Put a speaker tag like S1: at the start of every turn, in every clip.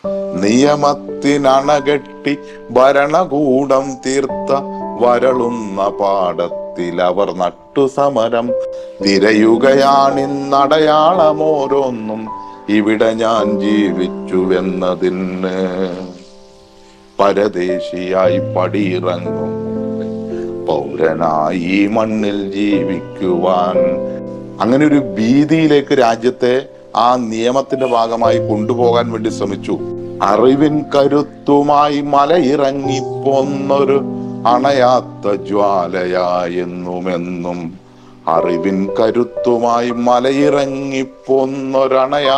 S1: നിയമത്തിനണകെട്ടി ഭരണകൂടം തീർത്ത വരളുന്ന പാടത്തിൽ അവർ നട്ടു സമരം തിരയുകയാണിന്നടയാളമോരോന്നും ഇവിടെ ഞാൻ ജീവിച്ചുവെന്നതിന് പരദേശിയായി പടിയിറങ്ങും പൗരനായി ഈ മണ്ണിൽ ജീവിക്കുവാൻ അങ്ങനെ ഒരു ഭീതിയിലേക്ക് രാജ്യത്തെ ആ നിയമത്തിന്റെ ഭാഗമായി കൊണ്ടുപോകാൻ വേണ്ടി ശ്രമിച്ചു അറിവിൻ കരുത്തുമായി മലയിറങ്ങിപ്പോന്നൊരു അണയാത്ത ജ്വാലയായെന്നുമെന്നും അറിവിൻ കരുത്തുമായി മലയിറങ്ങിപ്പോന്നൊരണയാ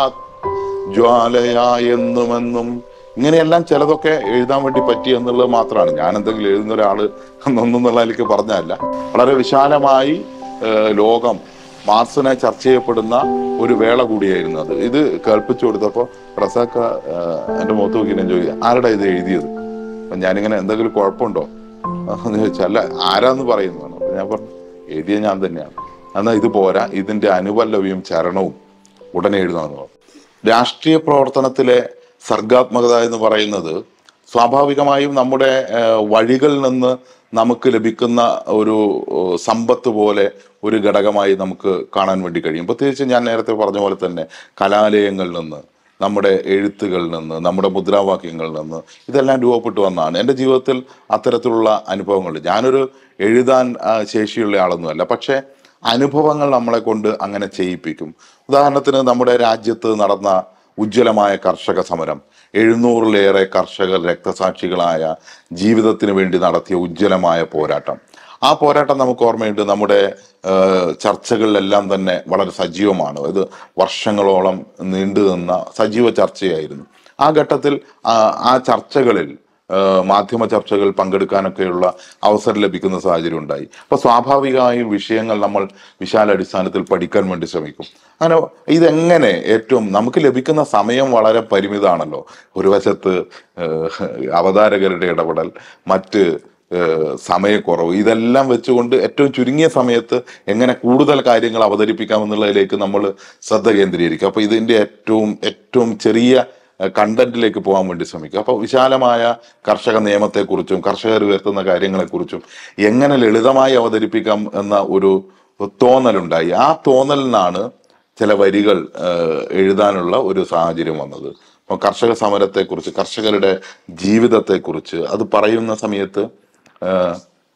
S1: ജ്വാലയായെന്നുമെന്നും ഇങ്ങനെയെല്ലാം ചിലതൊക്കെ എഴുതാൻ വേണ്ടി പറ്റി എന്നുള്ളത് മാത്രമാണ് ഞാൻ എന്തെങ്കിലും എഴുതുന്ന ഒരാള് എന്നൊന്നുള്ള എനിക്ക് പറഞ്ഞതല്ല വളരെ വിശാലമായി ഏഹ്, ലോകം മാർസിനെ ചർച്ച ചെയ്യപ്പെടുന്ന ഒരു വേള കൂടിയായിരുന്നു അത് ഇത് കേൾപ്പിച്ചു കൊടുത്തപ്പോ റസാക്ക ഏഹ്, എന്റെ മുഖത്ത് നോക്കി ഞാൻ ചോദിക്കുക ആരുടെ ഇത് എഴുതിയത് അപ്പൊ ഞാനിങ്ങനെ എന്തെങ്കിലും കുഴപ്പമുണ്ടോ എന്ന് ചോദിച്ചാൽ അല്ല ആരാന്ന് പറയുന്നു അപ്പൊ ഞാൻ പറഞ്ഞു എഴുതിയ ഞാൻ തന്നെയാണ് എന്നാ ഇത് പോരാ ഇതിന്റെ അനുപല്ലവിയും ചരണവും ഉടനെ എഴുതണമെന്ന് പറഞ്ഞു രാഷ്ട്രീയ പ്രവർത്തനത്തിലെ സർഗാത്മകത എന്ന് പറയുന്നത് സ്വാഭാവികമായും നമ്മുടെ ഏഹ്, വഴികളിൽ നിന്ന് നമുക്ക് ലഭിക്കുന്ന ഒരു ഏഹ്, സമ്പത്ത് പോലെ ഒരു ഘടകമായി നമുക്ക് കാണാൻ വേണ്ടി കഴിയും പ്രത്യേകിച്ച് ഞാൻ നേരത്തെ പറഞ്ഞ പോലെ തന്നെ കലാലയങ്ങളിൽ നിന്ന് നമ്മുടെ എഴുത്തുകളിൽ നിന്ന് നമ്മുടെ മുദ്രാവാക്യങ്ങളിൽ നിന്ന് ഇതെല്ലാം രൂപപ്പെട്ടു വന്നതാണ് എൻ്റെ ജീവിതത്തിൽ അത്തരത്തിലുള്ള അനുഭവങ്ങളുണ്ട് ഞാനൊരു എഴുതാൻ ആ, ശേഷിയുള്ള ആളൊന്നുമല്ല പക്ഷേ അനുഭവങ്ങൾ നമ്മളെ കൊണ്ട് അങ്ങനെ ചെയ്യിപ്പിക്കും ഉദാഹരണത്തിന് നമ്മുടെ രാജ്യത്ത് നടന്ന ഉജ്ജ്വലമായ കർഷക സമരം എഴുന്നൂറിലേറെ കർഷകർ രക്തസാക്ഷികളായ ജീവിതത്തിന് വേണ്ടി നടത്തിയ ഉജ്ജ്വലമായ പോരാട്ടം ആ പോരാട്ടം നമുക്ക് ഓർമ്മയുണ്ട് നമ്മുടെ ഏഹ്, ചർച്ചകളിലെല്ലാം തന്നെ വളരെ സജീവമാണ് ഇത് വർഷങ്ങളോളം നീണ്ടു നിന്ന സജീവ ചർച്ചയായിരുന്നു ആ ഘട്ടത്തിൽ ആ ആ ചർച്ചകളിൽ ഏഹ്, മാധ്യമ ചർച്ചകൾ പങ്കെടുക്കാനൊക്കെയുള്ള അവസരം ലഭിക്കുന്ന സാഹചര്യം ഉണ്ടായി അപ്പൊ സ്വാഭാവികമായും വിഷയങ്ങൾ നമ്മൾ വിശാല അടിസ്ഥാനത്തിൽ പഠിക്കാൻ വേണ്ടി ശ്രമിക്കും അങ്ങനെ ഇതെങ്ങനെ ഏറ്റവും നമുക്ക് ലഭിക്കുന്ന സമയം വളരെ പരിമിതമാണല്ലോ ഒരു വശത്ത് ഏഹ്, അവതാരകരുടെ ഇടപെടൽ മറ്റ് ഏഹ്, സമയക്കുറവ് ഇതെല്ലാം വെച്ചുകൊണ്ട് ഏറ്റവും ചുരുങ്ങിയ സമയത്ത് എങ്ങനെ കൂടുതൽ കാര്യങ്ങൾ അവതരിപ്പിക്കാം എന്നുള്ളതിലേക്ക് നമ്മൾ ശ്രദ്ധ കേന്ദ്രീകരിക്കും അപ്പൊ ഇതിന്റെ ഏറ്റവും ഏറ്റവും ചെറിയ കണ്ടന്റിലേക്ക് പോകാൻ വേണ്ടി ശ്രമിക്കും അപ്പോൾ വിശാലമായ കർഷക നിയമത്തെക്കുറിച്ചും കർഷകർ ഉയർത്തുന്ന കാര്യങ്ങളെക്കുറിച്ചും എങ്ങനെ ലളിതമായി അവതരിപ്പിക്കാം എന്ന ഒരു തോന്നലുണ്ടായി ആ തോന്നലിനാണ് ചില വരികൾ ഏഹ്, എഴുതാനുള്ള ഒരു സാഹചര്യം വന്നത് അപ്പോൾ കർഷക സമരത്തെക്കുറിച്ച് കർഷകരുടെ ജീവിതത്തെക്കുറിച്ച് അത് പറയുന്ന സമയത്ത് ഏഹ്,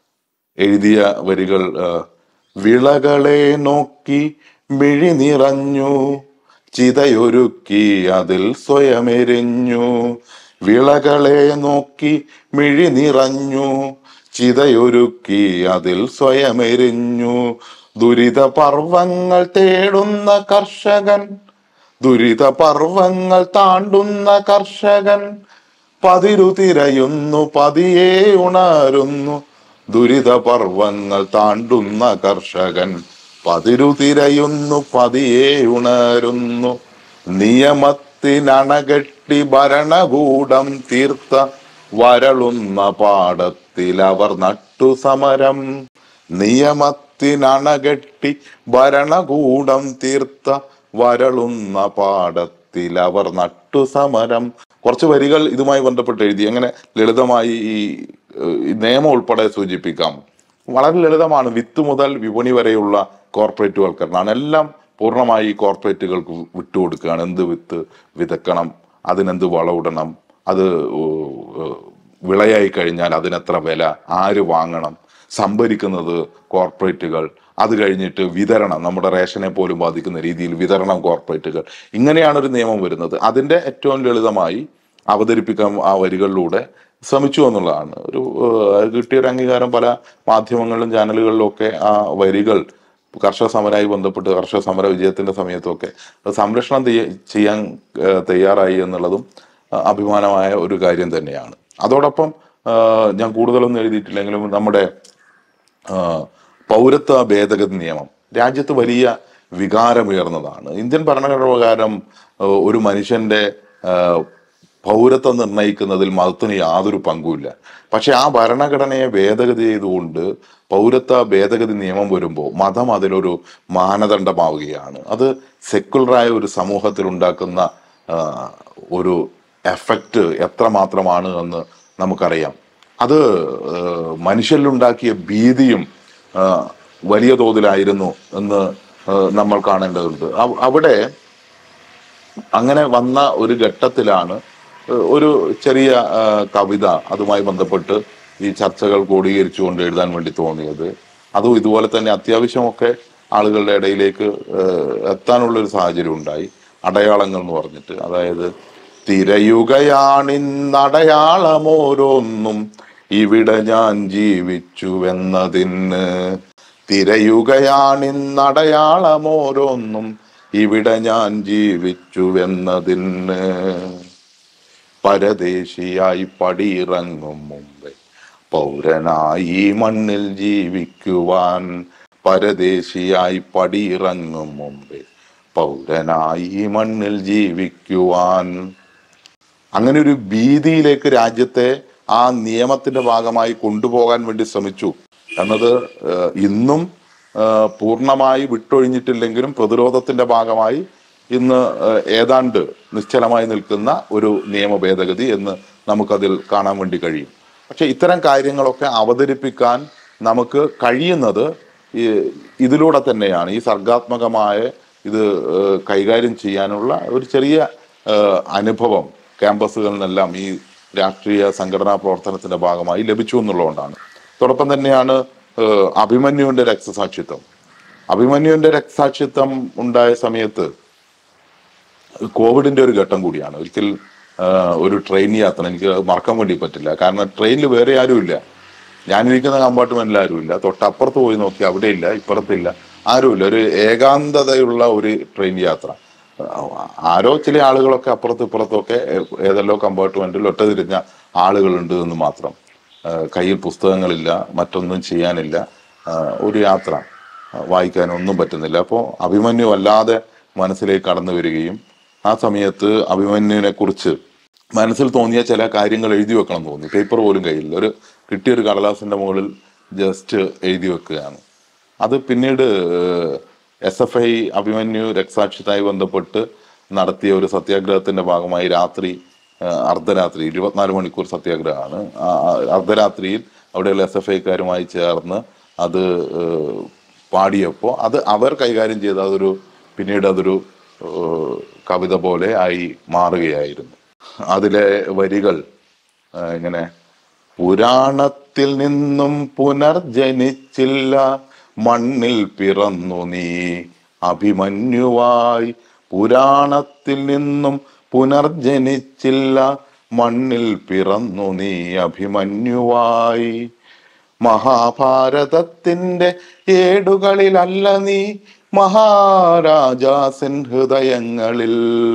S1: എഴുതിയ വരികൾ ഏഹ്, വിളകളെ നോക്കി മിഴി നിറഞ്ഞു ചിതയൊരുക്കി അതിൽ സ്വയമെരിഞ്ഞു വിളകളെ നോക്കി മിഴി നിറഞ്ഞു ചിതയൊരുക്കി അതിൽ സ്വയമെരിഞ്ഞു ദുരിത പർവങ്ങൾ തേടുന്ന കർഷകൻ ദുരിത പർവങ്ങൾ താണ്ടുന്ന കർഷകൻ പതിരു തിരയുന്നു പതിയെ ഉണരുന്നു ദുരിത പർവങ്ങൾ താണ്ടുന്ന കർഷകൻ പതിരു തിരയുന്നു പതിയെ ഉണരുന്നു നിയമത്തിനണകെട്ടി ഭരണകൂടം തീർത്ത വരളുന്ന പാടത്തിൽ അവർ നട്ടു സമരം നിയമത്തിനണകെട്ടി ഭരണകൂടം തീർത്ത വരളുന്ന പാടത്തിൽ അവർ നട്ടു സമരം കുറച്ച് വരികൾ ഇതുമായി ബന്ധപ്പെട്ട് എഴുതി അങ്ങനെ ലളിതമായി ഈ ഏഹ്, ഈ നിയമം ഉൾപ്പെടെ സൂചിപ്പിക്കാം വളരെ ലളിതമാണ് വിത്ത് മുതൽ വിപണി വരെയുള്ള കോർപ്പറേറ്റ് വൽക്കരണമാണ് എല്ലാം പൂർണ്ണമായി ഈ കോർപ്പറേറ്റുകൾക്ക് വിട്ടുകൊടുക്കുകയാണ് എന്ത് വിത്ത് വിതക്കണം അതിനെന്ത് വളമിടണം അത് ഏഹ്, വിളയായി കഴിഞ്ഞാൽ അതിനെത്ര വില ആര് വാങ്ങണം സംഭരിക്കുന്നത് കോർപ്പറേറ്റുകൾ അത് കഴിഞ്ഞിട്ട് വിതരണം നമ്മുടെ റേഷനെ പോലും ബാധിക്കുന്ന രീതിയിൽ വിതരണം കോർപ്പറേറ്റുകൾ ഇങ്ങനെയാണ് ഒരു നിയമം വരുന്നത് അതിന്റെ ഏറ്റവും ലളിതമായി അവതരിപ്പിക്കാൻ ആ വരികളിലൂടെ ശ്രമിച്ചു എന്നുള്ളതാണ് ഒരു ഏഹ്, കിട്ടിയ ഒരു അംഗീകാരം പല മാധ്യമങ്ങളിലും ചാനലുകളിലും ഒക്കെ ആ വരികൾ കർഷക സമരമായി ബന്ധപ്പെട്ട് കർഷക സമര വിജയത്തിന്റെ സമയത്തൊക്കെ അത് സംരക്ഷണം ചെയ്യ- ചെയ്യാൻ ഏഹ്, തയ്യാറായി എന്നുള്ളതും അഹ് അഭിമാനമായ ഒരു കാര്യം തന്നെയാണ് അതോടൊപ്പം ആഹ്, ഞാൻ കൂടുതലൊന്നും എഴുതിയിട്ടില്ലെങ്കിലും നമ്മുടെ ആഹ്, പൗരത്വ ഭേദഗതി നിയമം രാജ്യത്ത് വലിയ വികാരമുയർന്നതാണ് ഇന്ത്യൻ ഭരണഘടന പ്രകാരം ആഹ്, ഒരു മനുഷ്യന്റെ ആഹ്, പൗരത്വം നിർണ്ണയിക്കുന്നതിൽ മതത്തിന് യാതൊരു പങ്കുമില്ല പക്ഷെ ആ ഭരണഘടനയെ ഭേദഗതി ചെയ്തുകൊണ്ട് പൗരത്വ ഭേദഗതി നിയമം വരുമ്പോൾ മതം അതിലൊരു മാനദണ്ഡമാവുകയാണ് അത് സെക്കുലറായ ഒരു സമൂഹത്തിൽ ഉണ്ടാക്കുന്ന ആഹ്, ഒരു എഫക്റ്റ് എത്രമാത്രമാണ് എന്ന് നമുക്കറിയാം അത് ഏഹ്, മനുഷ്യരിലുണ്ടാക്കിയ ഭീതിയും ആ, വലിയ തോതിലായിരുന്നു എന്ന് ഏഹ്, നമ്മൾ കാണേണ്ടതുണ്ട് അവ- അവിടെ അങ്ങനെ വന്ന ഒരു ഘട്ടത്തിലാണ് ഏഹ്, ഒരു ചെറിയ ആ, കവിത അതുമായി ബന്ധപ്പെട്ട് ഈ ചർച്ചകൾ ക്രോഡീകരിച്ചുകൊണ്ട് എഴുതാൻ വേണ്ടി തോന്നിയത് അതും ഇതുപോലെ തന്നെ അത്യാവശ്യമൊക്കെ ആളുകളുടെ ഇടയിലേക്ക് ഏഹ്, എത്താനുള്ള ഒരു സാഹചര്യം ഉണ്ടായി അടയാളങ്ങൾ എന്ന് പറഞ്ഞിട്ട് അതായത് തിരയുകയാണിന്നടയാളമോരോന്നും ഇവിടെ ഞാൻ ജീവിച്ചുവെന്നതിന് തിരയുകയാണിന്നടയാളമോരോന്നും ഇവിടെ ഞാൻ ജീവിച്ചുവെന്നതിന് പരദേശിയായി പടിയിറങ്ങും മുമ്പേ പൗരനായി ഈ മണ്ണിൽ ജീവിക്കുവാൻ പരദേശിയായി പടിയിറങ്ങും മുമ്പേ പൗരനായി ഈ മണ്ണിൽ ജീവിക്കുവാൻ അങ്ങനെ ഒരു ഭീതിയിലേക്ക് രാജ്യത്തെ ആ നിയമത്തിന്റെ ഭാഗമായി കൊണ്ടുപോകാൻ വേണ്ടി ശ്രമിച്ചു എന്നത് ഏഹ്, ഇന്നും ഏഹ്, പൂർണ്ണമായി വിട്ടൊഴിഞ്ഞിട്ടില്ലെങ്കിലും പ്രതിരോധത്തിന്റെ ഭാഗമായി ഇന്ന് ഏഹ്, ഏതാണ്ട് നിശ്ചലമായി നിൽക്കുന്ന ഒരു നിയമ ഭേദഗതി എന്ന് നമുക്കതിൽ കാണാൻ വേണ്ടി കഴിയും പക്ഷെ ഇത്തരം കാര്യങ്ങളൊക്കെ അവതരിപ്പിക്കാൻ നമുക്ക് കഴിയുന്നത് ഈ ഇതിലൂടെ തന്നെയാണ് ഈ സർഗാത്മകമായ ഇത് ഏഹ്, കൈകാര്യം ചെയ്യാനുള്ള ഒരു ചെറിയ ഏഹ്, അനുഭവം ക്യാമ്പസുകളിൽ നിന്നെല്ലാം ഈ രാഷ്ട്രീയ സംഘടനാ പ്രവർത്തനത്തിന്റെ ഭാഗമായി ലഭിച്ചു എന്നുള്ളതുകൊണ്ടാണ് അതോടൊപ്പം തന്നെയാണ് ഏഹ്, അഭിമന്യുവിന്റെ രക്തസാക്ഷിത്വം അഭിമന്യുവിന്റെ രക്തസാക്ഷിത്വം ഉണ്ടായ സമയത്ത് കോവിഡിന്റെ ഒരു ഘട്ടം കൂടിയാണ് ഒരിക്കൽ ആ, ഒരു ട്രെയിൻ യാത്ര എനിക്ക് അത് മറക്കാൻ വേണ്ടി പറ്റില്ല കാരണം ട്രെയിനിൽ വേറെ ആരുമില്ല ഞാനിരിക്കുന്ന കമ്പാർട്ട്മെന്റിൽ ആരുമില്ല തൊട്ടപ്പുറത്ത് പോയി നോക്കി അവിടെ ഇല്ല ഇപ്പുറത്തില്ല ആരുമില്ല ഒരു ഏകാന്തതയുള്ള ഒരു ട്രെയിൻ യാത്ര ആ, ആരോ ചില ആളുകളൊക്കെ അപ്പുറത്തും ഇപ്പുറത്തൊക്കെ ഏതെല്ലോ കമ്പാർട്ട്മെന്റിൽ ഒറ്റതിരിഞ്ഞ ആളുകളുണ്ട് എന്ന് മാത്രം ആ, കയ്യിൽ പുസ്തകങ്ങളില്ല മറ്റൊന്നും ചെയ്യാനില്ല ആ, ഒരു യാത്ര ആ, വായിക്കാനൊന്നും പറ്റുന്നില്ല അപ്പോൾ അഭിമന്യു വല്ലാതെ മനസ്സിലേക്ക് കടന്നു വരികയും ആ സമയത്ത് അഭിമന്യുവിനെ കുറിച്ച് മനസ്സിൽ തോന്നിയ ചില കാര്യങ്ങൾ എഴുതി വെക്കണം തോന്നി പേപ്പർ പോലും കയ്യിൽ ഒരു കിട്ടിയൊരു കടലാസിന്റെ മുകളിൽ ജസ്റ്റ് എഴുതി വെക്കുകയാണ് അത് പിന്നീട് എസ് എഫ് ഐ അഭിമന്യു രക്തസാക്ഷിയുമായി ബന്ധപ്പെട്ട് നടത്തിയ ഒരു സത്യാഗ്രഹത്തിന്റെ ഭാഗമായി രാത്രി ആ, അർദ്ധരാത്രി ഇരുപത്തിനാല് മണിക്കൂർ സത്യാഗ്രഹമാണ് ആ, ആ, അർദ്ധരാത്രിയിൽ അവിടെയുള്ള എസ് എഫ് ഐക്കാരുമായി ചേർന്ന് അത് ഏഹ്, പാടിയപ്പോൾ അത് അവർ കൈകാര്യം ചെയ്ത അതൊരു പിന്നീട് അതൊരു ഏഹ്, കവിത പോലെ ആയി മാറുകയായിരുന്നു അതിലെ വരികൾ ആ, ഇങ്ങനെ പുരാണത്തിൽ നിന്നും പുനർജനിച്ചില്ല മണ്ണിൽ പിറന്നു നീ അഭിമന്യുവായി പുരാണത്തിൽ നിന്നും പുനർജനിച്ചില്ല മണ്ണിൽ പിറന്നു നീ അഭിമന്യുവായി മഹാഭാരതത്തിന്റെ ഏടുകളിലല്ല നീ മഹാരാജാസിൻ ഹൃദയങ്ങളിൽ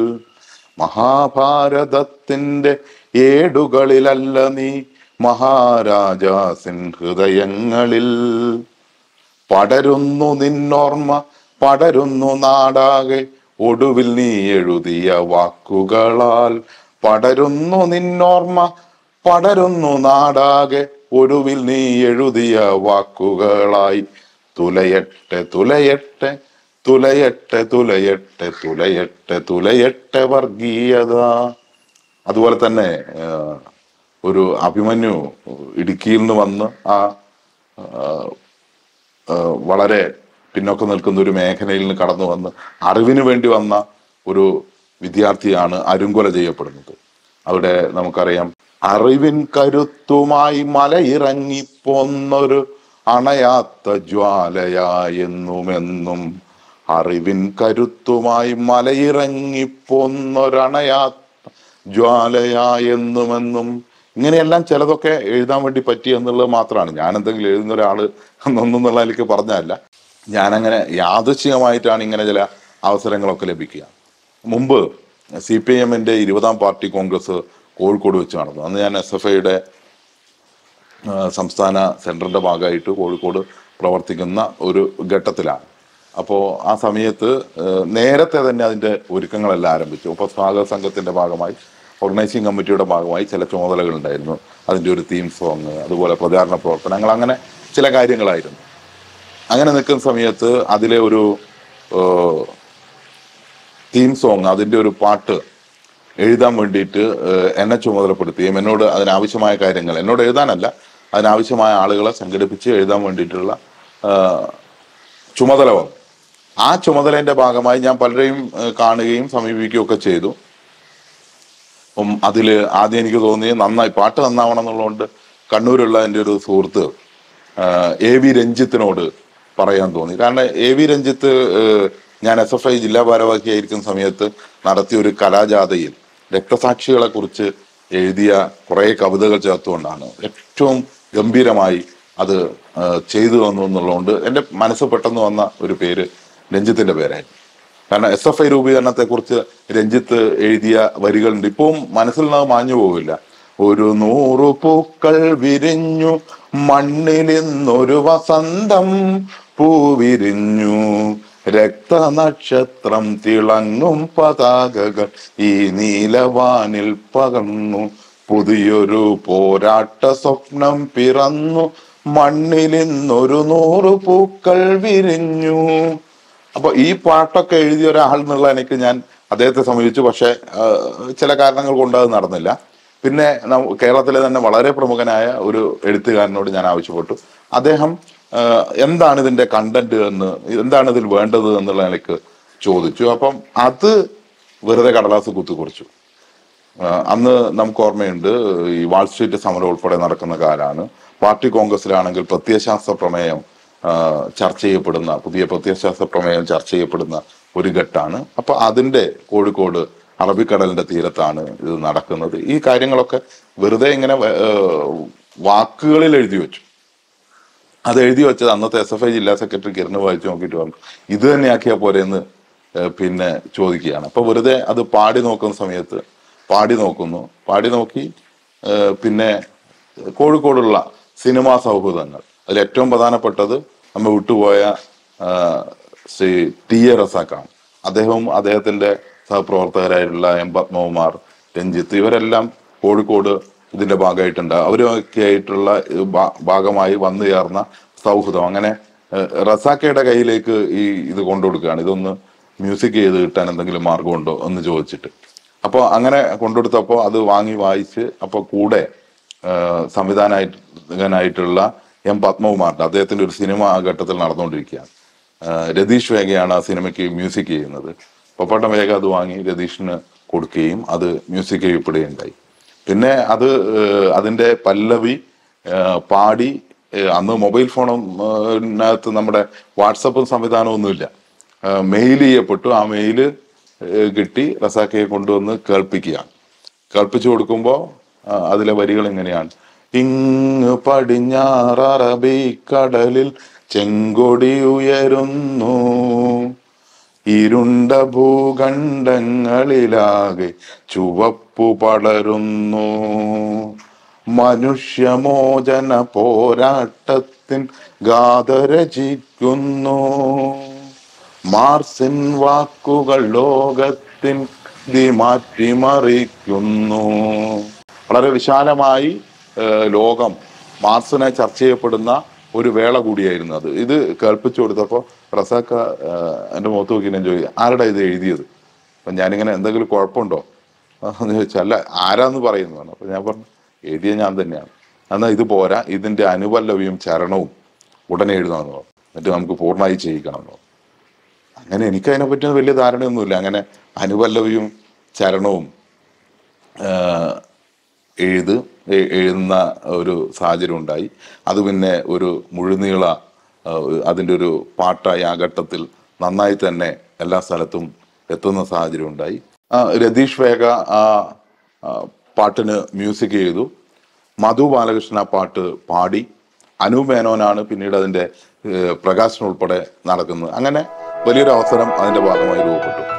S1: മഹാഭാരതത്തിന്റെ ഏടുകളിലല്ല നീ മഹാരാജാസിൻ ഹൃദയങ്ങളിൽ പടരുന്നു നിന്നോർമ്മ പടരുന്നു നാടാകെ ഒടുവിൽ നീ എഴുതിയ വാക്കുകളാൽ പടരുന്നു നിന്നോർമ്മ പടരുന്നു നാടാകെ ഒടുവിൽ നീ എഴുതിയ വാക്കുകളായി തുലയട്ടെ തുലയട്ടെ തുലയട്ടെ തുലയട്ടെ തുലയട്ടെ തുലയട്ടെ വർഗീയത അതുപോലെ തന്നെ ആ, ഒരു അഭിമന്യു ഇടുക്കിയിൽ നിന്ന് വന്ന് ആ ആ, ആ, വളരെ പിന്നോക്കം നിൽക്കുന്ന ഒരു മേഖലയിൽ നിന്ന് കടന്നു വന്ന് അറിവിന് വേണ്ടി വന്ന ഒരു വിദ്യാർത്ഥിയാണ് അരുങ്കൊല ചെയ്യപ്പെടുന്നത് അവിടെ നമുക്കറിയാം അറിവിൻ കരുത്തുമായി മലയിറങ്ങിപ്പോന്നൊരു അണയാത്ത ജ്വാലയായെന്നുമെന്നും അറിവിൻ കരുത്തുമായി മലയിറങ്ങിപ്പോന്നൊരണയാത്ത ജ്വാലയായെന്നുമെന്നും ഇങ്ങനെയെല്ലാം ചിലതൊക്കെ എഴുതാൻ വേണ്ടി പറ്റി എന്നുള്ളത് മാത്രമാണ് ഞാൻ എന്തെങ്കിലും എഴുതുന്ന ഒരാള് എന്നൊന്നുള്ള എനിക്ക് പറഞ്ഞതല്ല ഞാനങ്ങനെ യാദൃശ്ചികമായിട്ടാണ് ഇങ്ങനെ ചില അവസരങ്ങളൊക്കെ ലഭിക്കുക മുമ്പ് സി പി ഐ എമ്മിന്റെ ഇരുപതാം പാർട്ടി കോൺഗ്രസ് കോഴിക്കോട് വെച്ച് നടന്നു അന്ന് ഞാൻ എസ് എഫ് ഐയുടെ സംസ്ഥാന സെൻറ്ററിൻ്റെ ഭാഗമായിട്ട് കോഴിക്കോട് പ്രവർത്തിക്കുന്ന ഒരു ഘട്ടത്തിലാണ് അപ്പോൾ ആ സമയത്ത് ഏഹ്, നേരത്തെ തന്നെ അതിൻ്റെ ഒരുക്കങ്ങളെല്ലാം ആരംഭിച്ചു അപ്പോൾ സ്വാഗത സംഘത്തിൻ്റെ ഭാഗമായി ഓർഗനൈസിംഗ് കമ്മിറ്റിയുടെ ഭാഗമായി ചില ചുമതലകൾ ഉണ്ടായിരുന്നു അതിൻ്റെ ഒരു തീം സോങ് അതുപോലെ പ്രചാരണ പ്രവർത്തനങ്ങൾ അങ്ങനെ ചില കാര്യങ്ങളായിരുന്നു അങ്ങനെ നിൽക്കുന്ന സമയത്ത് അതിലെ ഒരു തീം സോങ് അതിൻ്റെ ഒരു പാട്ട് എഴുതാൻ വേണ്ടിയിട്ട് ഏഹ്, എന്നെ ചുമതലപ്പെടുത്തുകയും എന്നോട് അതിനാവശ്യമായ കാര്യങ്ങൾ എന്നോട് എഴുതാനല്ല അതിനാവശ്യമായ ആളുകളെ സംഘടിപ്പിച്ച് എഴുതാൻ വേണ്ടിയിട്ടുള്ള ഏഹ്, ചുമതല വന്നു ആ ചുമതലേന്റെ ഭാഗമായി ഞാൻ പലരെയും ഏഹ്, കാണുകയും സമീപിക്കുകയും ഒക്കെ ചെയ്തു ഉം, അതില് ആദ്യം എനിക്ക് തോന്നി നന്നായി പാട്ട് നന്നാവണം എന്നുള്ളതുകൊണ്ട് കണ്ണൂരുള്ള എൻ്റെ ഒരു സുഹൃത്ത് ആഹ്, എ വി രഞ്ജിത്തിനോട് പറയാൻ തോന്നി കാരണം എ വി രഞ്ജിത്ത് ഏഹ്, ഞാൻ എസ് എഫ് ഐ ജില്ലാ ഭാരവാഹിയായിരിക്കുന്ന സമയത്ത് നടത്തിയ ഒരു കലാജാഥയിൽ രക്തസാക്ഷികളെ കുറിച്ച് എഴുതിയ കുറെ കവിതകൾ ചേർത്തുകൊണ്ടാണ് ഏറ്റവും ഗംഭീരമായി അത് ആഹ്, ചെയ്തു തന്നു എന്നുള്ളതുകൊണ്ട് എൻ്റെ മനസ്സ് പെട്ടെന്ന് വന്ന ഒരു പേര് രഞ്ജിത്തിന്റെ പേരായിരുന്നു കാരണം എസ് എഫ് ഐ രൂപീകരണത്തെ കുറിച്ച് രഞ്ജിത്ത് എഴുതിയ വരികളുണ്ട് ഇപ്പം മനസ്സിൽ നിന്ന് മാഞ്ഞു പോവില്ല ഒരു നൂറു പൂക്കൾ വിരിഞ്ഞു മണ്ണിലിന്നൊരു വസന്തം പൂവിരിഞ്ഞു രക്തനക്ഷത്രം തിളങ്ങും പതാകകൾ ഈ നീലവാനിൽ പകർന്നു പുതിയൊരു പോരാട്ട സ്വപ്നം പിറന്നു മണ്ണിലിന്നൊരു നൂറു പൂക്കൾ വിരിഞ്ഞു അപ്പൊ ഈ പാട്ടൊക്കെ എഴുതിയ ഒരാൾ എന്നുള്ള എനിക്ക് ഞാൻ അദ്ദേഹത്തെ സമീപിച്ചു പക്ഷെ ചില കാരണങ്ങൾ കൊണ്ട് അത് നടന്നില്ല പിന്നെ നം- കേരളത്തിലെ തന്നെ വളരെ പ്രമുഖനായ ഒരു എഴുത്തുകാരനോട് ഞാൻ ആവശ്യപ്പെട്ടു അദ്ദേഹം ആ, എന്താണ് ഇതിന്റെ കണ്ടന്റ് എന്ന് എന്താണ് ഇതിൽ വേണ്ടത് എന്നുള്ള എനിക്ക് ചോദിച്ചു അപ്പം അത് വെറുതെ കടലാസ് കുത്തിക്കുറിച്ചു ആ, അന്ന് നമുക്ക് ഓർമ്മയുണ്ട് ഈ വാൾ സ്ട്രീറ്റ് സമരം ഉൾപ്പെടെ നടക്കുന്ന കാലാണ് പാർട്ടി കോൺഗ്രസിലാണെങ്കിൽ പ്രത്യയശാസ്ത്ര പ്രമേയം ആ, ചർച്ച ചെയ്യപ്പെടുന്ന പുതിയ പ്രത്യയശാസ്ത്ര പ്രമേയം ചർച്ച ചെയ്യപ്പെടുന്ന ഒരു ഘട്ടാണ് അപ്പൊ അതിന്റെ കോഴിക്കോട് അറബിക്കടലിന്റെ തീരത്താണ് ഇത് നടക്കുന്നത് ഈ കാര്യങ്ങളൊക്കെ വെറുതെ ഇങ്ങനെ വ- ഏ, വാക്കുകളിൽ എഴുതി വെച്ചു അത് എഴുതി വെച്ചത് അന്നത്തെ എസ് എഫ് ഐ ജില്ലാ സെക്രട്ടറി കിരണ് വായിച്ചു നോക്കിയിട്ട് പറഞ്ഞു ഇത് തന്നെയാക്കിയാ പോരെ എന്ന് ഏഹ് പിന്നെ ചോദിക്കുകയാണ് അപ്പൊ വെറുതെ അത് പാടി നോക്കുന്ന സമയത്ത് പാടി നോക്കുന്നു പാടി നോക്കി ഏഹ് പിന്നെ കോഴിക്കോടുള്ള സിനിമാ സൗഹൃദങ്ങൾ അതിൽ ഏറ്റവും പ്രധാനപ്പെട്ടത് നമ്മൾ വിട്ടുപോയ ആഹ് ശ്രീ ടി എ റസാഖാണ് അദ്ദേഹവും അദ്ദേഹത്തിന്റെ സഹപ്രവർത്തകരായിട്ടുള്ള എം പത്മകുമാർ രഞ്ജിത്ത് ഇവരെല്ലാം കോഴിക്കോട് ഇതിന്റെ ഭാഗമായിട്ടുണ്ട് അവരൊക്കെ ആയിട്ടുള്ള ഏഹ് ഭാ- ഭാഗമായി വന്നു ചേർന്ന സൗഹൃദം അങ്ങനെ ഏഹ് റസാക്കയുടെ കയ്യിലേക്ക് ഈ ഇത് കൊണ്ടുകൊടുക്കുകയാണ് ഇതൊന്ന് മ്യൂസിക് ചെയ്ത് കിട്ടാൻ എന്തെങ്കിലും മാർഗമുണ്ടോ എന്ന് ചോദിച്ചിട്ട് അപ്പോൾ അങ്ങനെ കൊണ്ടുകൊടുത്തപ്പോൾ അത് വാങ്ങി വായിച്ച് അപ്പോൾ കൂടെ ഏഹ് സംവിധാനമായിട്ടുള്ള എം പത്മകുമാറിന്റെ അദ്ദേഹത്തിന്റെ ഒരു സിനിമ ആ ഘട്ടത്തിൽ നടന്നുകൊണ്ടിരിക്കുകയാണ് ഏഹ് രതീഷ് വേഗയാണ് ആ സിനിമയ്ക്ക് മ്യൂസിക് ചെയ്യുന്നത് പപ്പാട്ടം വേഗ അത് വാങ്ങി രതീഷിന് കൊടുക്കുകയും അത് മ്യൂസിക് ചെയ്യപ്പെടുകയുണ്ടായി പിന്നെ അത് ഏഹ് അതിന്റെ പല്ലവി ഏഹ് പാടി ഏഹ് അന്ന് മൊബൈൽ ഫോണും നകത്ത് നമ്മുടെ വാട്സപ്പും സംവിധാനമൊന്നുമില്ല മെയിൽ ചെയ്യപ്പെട്ടു ആ മെയില് ഏഹ് കിട്ടി റസാക്കയെ കൊണ്ടുവന്ന് കേൾപ്പിക്കുകയാണ് കേൾപ്പിച്ചു കൊടുക്കുമ്പോൾ അതിലെ വരികൾ ഇങ്ങനെയാണ് ഇങ്ങ് പടിഞ്ഞാറബിക്കടലിൽ ചെങ്കൊടി ഉയരുന്നു ഇരുണ്ട ഭൂഖണ്ഡങ്ങളിലാകെ ചുവപ്പു പടരുന്നു മനുഷ്യമോചന പോരാട്ടത്തിൻ ഗാഥരചിക്കുന്നു മാർസിൻ വാക്കുകൾ ലോകത്തിൻ ദി മാറ്റിമറിക്കുന്നു വളരെ വിശാലമായി ഏഹ്, ലോകം മാർസിനെ ചർച്ച ചെയ്യപ്പെടുന്ന ഒരു വേള കൂടിയായിരുന്നു അത് ഇത് കേൾപ്പിച്ചു കൊടുത്തപ്പോൾ റസാക്ക ഏഹ്, എൻ്റെ മുഖത്ത് നോക്കി ഞാൻ ചോദിക്കും ആരുടെ ഇത് എഴുതിയത് അപ്പം ഞാനിങ്ങനെ എന്തെങ്കിലും കുഴപ്പമുണ്ടോ എന്ന് ചോദിച്ചാൽ അല്ല ആരാന്ന് പറയുന്നു പറഞ്ഞു അപ്പം ഞാൻ പറഞ്ഞു എഴുതിയ ഞാൻ തന്നെയാണ് എന്നാൽ ഇത് പോരാ ഇതിൻ്റെ അനുപല്ലവിയും ചരണവും ഉടനെ എഴുതണമെന്ന് പറഞ്ഞു എന്നിട്ട് നമുക്ക് പൂർണ്ണമായി ചെയ്യിക്കണമെന്ന് പറഞ്ഞു അങ്ങനെ എനിക്ക് അതിനെപ്പറ്റി വലിയ ധാരണയൊന്നുമില്ല അങ്ങനെ അനുപല്ലവിയും ചരണവും ആഹ്, എഴുത് എ- എഴുതുന്ന ഒരു സാഹചര്യം ഉണ്ടായി അത് പിന്നെ ഒരു മുഴുനീള ആഹ്, അതിൻ്റെ ഒരു പാട്ടായി ആ ഘട്ടത്തിൽ നന്നായി തന്നെ എല്ലാ സ്ഥലത്തും എത്തുന്ന സാഹചര്യം ഉണ്ടായി ആ, രതീഷ് വേഗ ആ ആ, പാട്ടിന് മ്യൂസിക് ചെയ്തു മധു ബാലകൃഷ്ണൻ ആ പാട്ട് പാടി അനു മേനോനാണ് പിന്നീട് അതിന്റെ ഏഹ്, പ്രകാശനം ഉൾപ്പെടെ നടക്കുന്നത് അങ്ങനെ വലിയൊരു അവസരം അതിന്റെ ഭാഗമായി രൂപപ്പെട്ടു